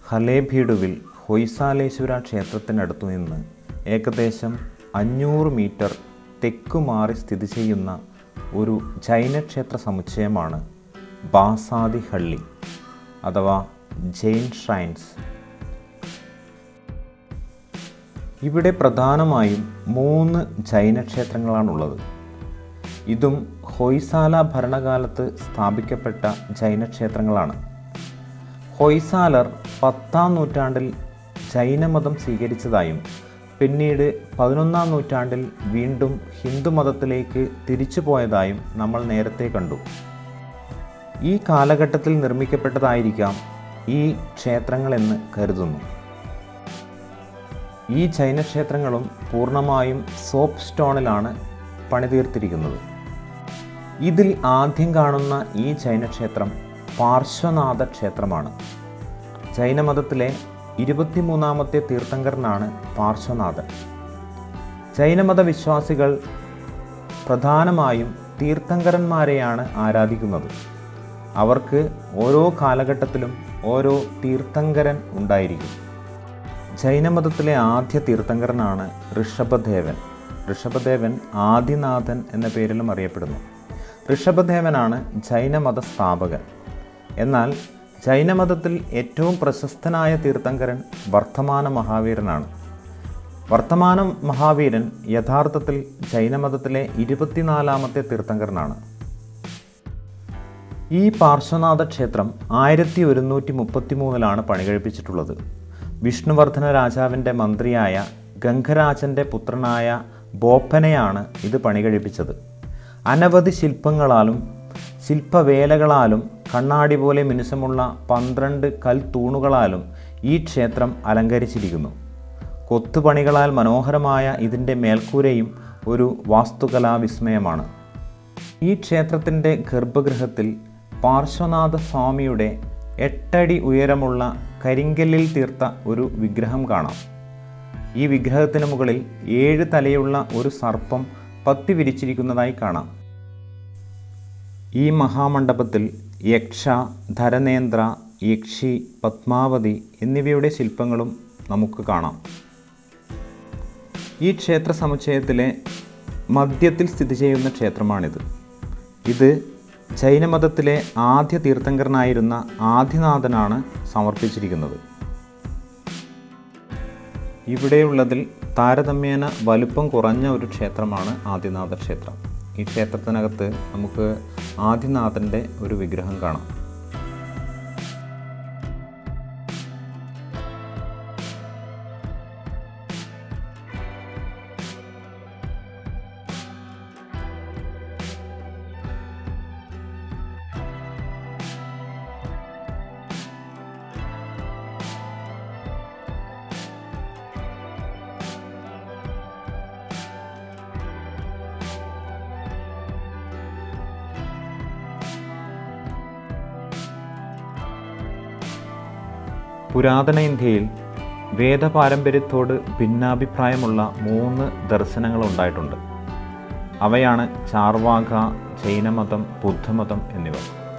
ഹലേഭീഡുവിൽ ഹൊയ്സാലേശ്വര ക്ഷേത്രത്തിനടുത്തു നിന്ന് ഏകദേശം അഞ്ഞൂറ് മീറ്റർ തെക്കുമാറി സ്ഥിതി ചെയ്യുന്ന ഒരു ജൈനക്ഷേത്ര സമുച്ചയമാണ് ബാസാദി ഹള്ളി അഥവാ ജെയിൻ ഷ്രൈൻസ് ഇവിടെ പ്രധാനമായും മൂന്ന് ജൈനക്ഷേത്രങ്ങളാണുള്ളത് ഇതും ഹൊയ്സാല ഭരണകാലത്ത് സ്ഥാപിക്കപ്പെട്ട ജൈനക്ഷേത്രങ്ങളാണ് ഹൊയ്സാലർ പത്താം നൂറ്റാണ്ടിൽ ജൈനമതം സ്വീകരിച്ചതായും പിന്നീട് പതിനൊന്നാം നൂറ്റാണ്ടിൽ വീണ്ടും ഹിന്ദുമതത്തിലേക്ക് തിരിച്ചു പോയതായും നമ്മൾ നേരത്തെ കണ്ടു ഈ കാലഘട്ടത്തിൽ നിർമ്മിക്കപ്പെട്ടതായിരിക്കാം ഈ ക്ഷേത്രങ്ങളെന്ന് കരുതുന്നു ഈ ജൈനക്ഷേത്രങ്ങളും പൂർണ്ണമായും സോപ്പ് സ്റ്റോണിലാണ് പണിതീർത്തിരിക്കുന്നത് ഇതിൽ ആദ്യം കാണുന്ന ഈ ജൈനക്ഷേത്രം പാർശ്വനാഥ ക്ഷേത്രമാണ് ജൈനമതത്തിലെ ഇരുപത്തിമൂന്നാമത്തെ തീർത്ഥങ്കരനാണ് പാർശ്വനാഥൻ ജൈനമത വിശ്വാസികൾ പ്രധാനമായും തീർത്ഥങ്കരന്മാരെയാണ് ആരാധിക്കുന്നത് അവർക്ക് ഓരോ കാലഘട്ടത്തിലും ഓരോ തീർത്ഥങ്കരൻ ഉണ്ടായിരിക്കും ജൈനമതത്തിലെ ആദ്യ തീർത്ഥങ്കരനാണ് ഋഷഭദേവൻ ഋഷഭദേവൻ ആദിനാഥൻ എന്ന പേരിലും അറിയപ്പെടുന്നു ഋഷഭദേവനാണ് ജൈനമത സ്ഥാപകൻ എന്നാൽ ജൈനമതത്തിൽ ഏറ്റവും പ്രശസ്തനായ തീർത്ഥങ്കരൻ വർത്തമാന മഹാവീരനാണ് വർത്തമാന മഹാവീരൻ യഥാർത്ഥത്തിൽ ജൈനമതത്തിലെ ഇരുപത്തിനാലാമത്തെ തീർത്ഥങ്കരനാണ് ഈ പാർശ്വനാഥ ക്ഷേത്രം ആയിരത്തി ഒരുന്നൂറ്റി മുപ്പത്തി മൂന്നിലാണ് പണികഴിപ്പിച്ചിട്ടുള്ളത് വിഷ്ണുവർദ്ധന രാജാവിൻ്റെ മന്ത്രിയായ ഗംഗരാജൻ്റെ പുത്രനായ ബോപ്പനെയാണ് ഇത് പണികഴിപ്പിച്ചത് അനവധി ശില്പങ്ങളാലും ശില്പവേലകളാലും കണ്ണാടി പോലെ മിനുസമുള്ള പന്ത്രണ്ട് കൽത്തൂണുകളാലും ഈ ക്ഷേത്രം അലങ്കരിച്ചിരിക്കുന്നു കൊത്തുപണികളാൽ മനോഹരമായ ഇതിൻ്റെ മേൽക്കൂരയും ഒരു വാസ്തുകലാ വിസ്മയമാണ് ഈ ക്ഷേത്രത്തിൻ്റെ ഗർഭഗൃഹത്തിൽ പാർശ്വനാഥ സ്വാമിയുടെ എട്ടടി ഉയരമുള്ള കരിങ്കല്ലിൽ തീർത്ത ഒരു വിഗ്രഹം കാണാം ഈ വിഗ്രഹത്തിന് മുകളിൽ ഏഴ് തലയുള്ള ഒരു സർപ്പം പത്തി വിരിച്ചിരിക്കുന്നതായി കാണാം ഈ മഹാമണ്ഡപത്തിൽ യക്ഷ ധരനേന്ദ്ര യക്ഷി പത്മാവതി എന്നിവയുടെ ശില്പങ്ങളും നമുക്ക് കാണാം ഈ ക്ഷേത്ര സമുച്ചയത്തിലെ മധ്യത്തിൽ സ്ഥിതി ചെയ്യുന്ന ക്ഷേത്രമാണിത് ഇത് ജൈനമതത്തിലെ ആദ്യ തീർത്ഥങ്കരനായിരുന്ന ആദിനാഥനാണ് സമർപ്പിച്ചിരിക്കുന്നത് ഇവിടെയുള്ളതിൽ താരതമ്യേന വലുപ്പം കുറഞ്ഞ ഒരു ക്ഷേത്രമാണ് ആദിനാഥ ക്ഷേത്രം ഈ ക്ഷേത്രത്തിനകത്ത് നമുക്ക് ആദിനാഥൻ്റെ ഒരു വിഗ്രഹം കാണാം പുരാതന ഇന്ത്യയിൽ വേദപാരമ്പര്യത്തോട് ഭിന്നാഭിപ്രായമുള്ള മൂന്ന് ദർശനങ്ങൾ ഉണ്ടായിട്ടുണ്ട് അവയാണ് ചാർവാക ജൈനമതം ബുദ്ധമതം എന്നിവ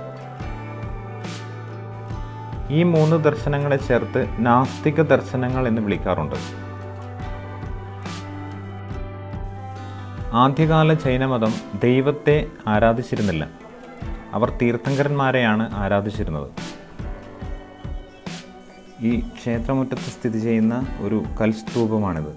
ഈ മൂന്ന് ദർശനങ്ങളെ ചേർത്ത് നാസ്തിക ദർശനങ്ങൾ എന്ന് വിളിക്കാറുണ്ട് ആദ്യകാല ജൈനമതം ദൈവത്തെ ആരാധിച്ചിരുന്നില്ല അവർ തീർത്ഥങ്കരന്മാരെയാണ് ആരാധിച്ചിരുന്നത് ഈ ക്ഷേത്രമുറ്റത്ത് സ്ഥിതി ചെയ്യുന്ന ഒരു കൽസ്തൂപമാണിത്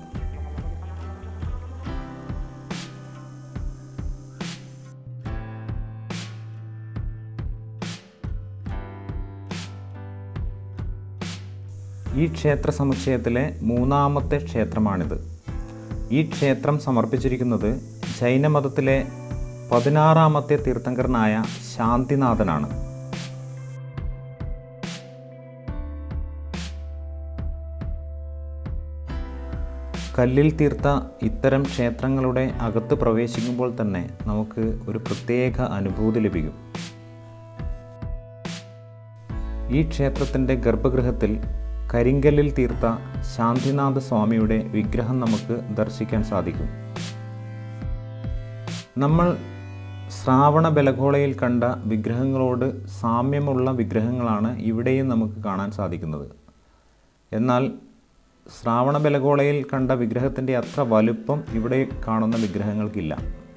ഈ ക്ഷേത്ര സമുച്ചയത്തിലെ മൂന്നാമത്തെ ക്ഷേത്രമാണിത് ഈ ക്ഷേത്രം സമർപ്പിച്ചിരിക്കുന്നത് ജൈനമതത്തിലെ പതിനാറാമത്തെ തീർത്ഥങ്കരനായ ശാന്തിനാഥനാണ് കല്ലിൽ തീർത്ത ഇത്തരം ക്ഷേത്രങ്ങളുടെ അകത്ത് പ്രവേശിക്കുമ്പോൾ തന്നെ നമുക്ക് ഒരു പ്രത്യേക അനുഭൂതി ലഭിക്കും ഈ ക്ഷേത്രത്തിൻ്റെ ഗർഭഗൃഹത്തിൽ കരിങ്കല്ലിൽ തീർത്ത ശാന്തിനാഥ സ്വാമിയുടെ വിഗ്രഹം നമുക്ക് ദർശിക്കാൻ സാധിക്കും നമ്മൾ ശ്രാവണ ബലഗോളയിൽ കണ്ട വിഗ്രഹങ്ങളോട് സാമ്യമുള്ള വിഗ്രഹങ്ങളാണ് ഇവിടെയും നമുക്ക് കാണാൻ സാധിക്കുന്നത് എന്നാൽ ശ്രാവണ ബലഗോളയിൽ കണ്ട വിഗ്രഹത്തിൻ്റെ അത്ര വലുപ്പം ഇവിടെ കാണുന്ന വിഗ്രഹങ്ങൾക്കില്ല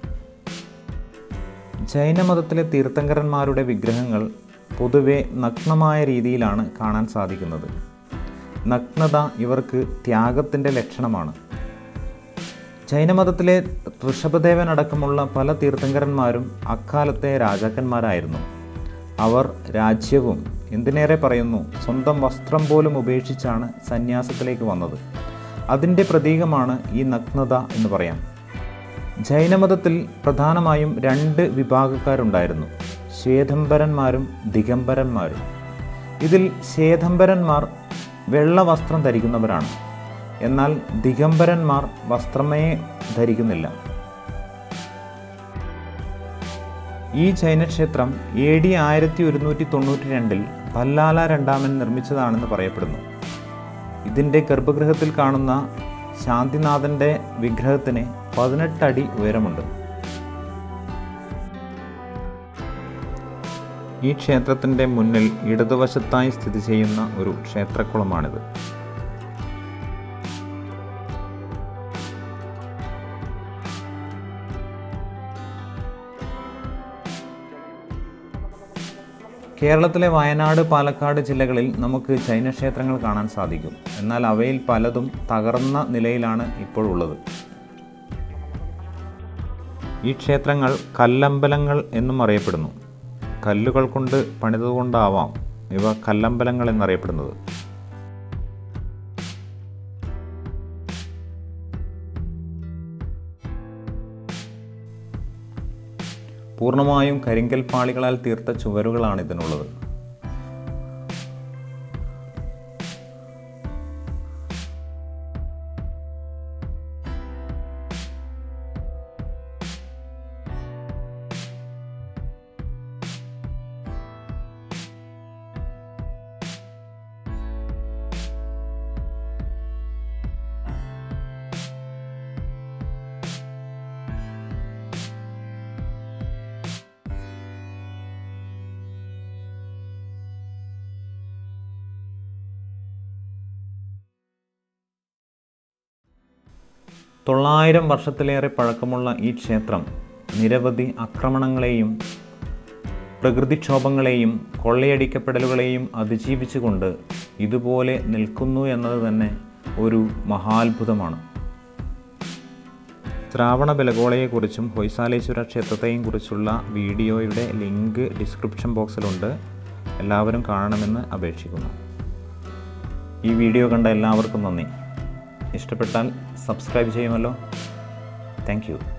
ജൈനമതത്തിലെ തീർത്ഥങ്കരന്മാരുടെ വിഗ്രഹങ്ങൾ പൊതുവെ നഗ്നമായ രീതിയിലാണ് കാണാൻ സാധിക്കുന്നത് നഗ്നത ഇവർക്ക് ത്യാഗത്തിൻ്റെ ലക്ഷണമാണ് ജൈനമതത്തിലെ ഋഷഭദേവൻ അടക്കമുള്ള പല തീർത്ഥങ്കരന്മാരും അക്കാലത്തെ രാജാക്കന്മാരായിരുന്നു അവർ രാജ്യവും എന്തിനേറെ പറയുന്നു സ്വന്തം വസ്ത്രം പോലും ഉപേക്ഷിച്ചാണ് സന്യാസത്തിലേക്ക് വന്നത് അതിൻ്റെ പ്രതീകമാണ് ഈ നഗ്നത എന്ന് പറയാം ജൈനമതത്തിൽ പ്രധാനമായും രണ്ട് വിഭാഗക്കാരുണ്ടായിരുന്നു ശ്വേതംബരന്മാരും ദിഗംബരന്മാരും ഇതിൽ ശ്വേതംബരന്മാർ വെള്ള വസ്ത്രം ധരിക്കുന്നവരാണ് എന്നാൽ ദിഗംബരന്മാർ വസ്ത്രമേ ധരിക്കുന്നില്ല ഈ ജൈനക്ഷേത്രം എ ഡി ആയിരത്തി ഒരുന്നൂറ്റി തൊണ്ണൂറ്റി രണ്ടിൽ പല്ലാല രണ്ടാമൻ നിർമ്മിച്ചതാണെന്ന് പറയപ്പെടുന്നു ഇതിൻ്റെ ഗർഭഗൃഹത്തിൽ കാണുന്ന ശാന്തിനാഥൻ്റെ വിഗ്രഹത്തിന് പതിനെട്ട് അടി ഉയരമുണ്ട് ഈ ക്ഷേത്രത്തിൻ്റെ മുന്നിൽ ഇടതുവശത്തായി സ്ഥിതി ചെയ്യുന്ന ഒരു ക്ഷേത്രക്കുളമാണിത് കേരളത്തിലെ വയനാട് പാലക്കാട് ജില്ലകളിൽ നമുക്ക് ജൈന ക്ഷേത്രങ്ങൾ കാണാൻ സാധിക്കും എന്നാൽ അവയിൽ പലതും തകർന്ന നിലയിലാണ് ഇപ്പോഴുള്ളത് ഈ ക്ഷേത്രങ്ങൾ കല്ലമ്പലങ്ങൾ എന്നും അറിയപ്പെടുന്നു കല്ലുകൾ കൊണ്ട് പണിതുകൊണ്ടാവാം ഇവ കല്ലമ്പലങ്ങൾ എന്നറിയപ്പെടുന്നത് പൂർണ്ണമായും കരിങ്കൽ പാളികളാൽ തീർത്ത ചുവരുകളാണ് ഇതിനുള്ളത് തൊള്ളായിരം വർഷത്തിലേറെ പഴക്കമുള്ള ഈ ക്ഷേത്രം നിരവധി ആക്രമണങ്ങളെയും പ്രകൃതിക്ഷോഭങ്ങളെയും കൊള്ളയടിക്കപ്പെടലുകളെയും അതിജീവിച്ചുകൊണ്ട് ഇതുപോലെ നിൽക്കുന്നു എന്നത് തന്നെ ഒരു മഹാത്ഭുതമാണ് ശ്രാവണ ബലഗോളയെക്കുറിച്ചും ഹൊയ്സാലേശ്വര ക്ഷേത്രത്തെയും കുറിച്ചുള്ള വീഡിയോയുടെ ലിങ്ക് ഡിസ്ക്രിപ്ഷൻ ബോക്സിലുണ്ട് എല്ലാവരും കാണണമെന്ന് അപേക്ഷിക്കുന്നു ഈ വീഡിയോ കണ്ട എല്ലാവർക്കും നന്ദി ഇഷ്ടപ്പെട്ടാൽ സബ്സ്ക്രൈബ് ചെയ്യുമല്ലോ താങ്ക് യു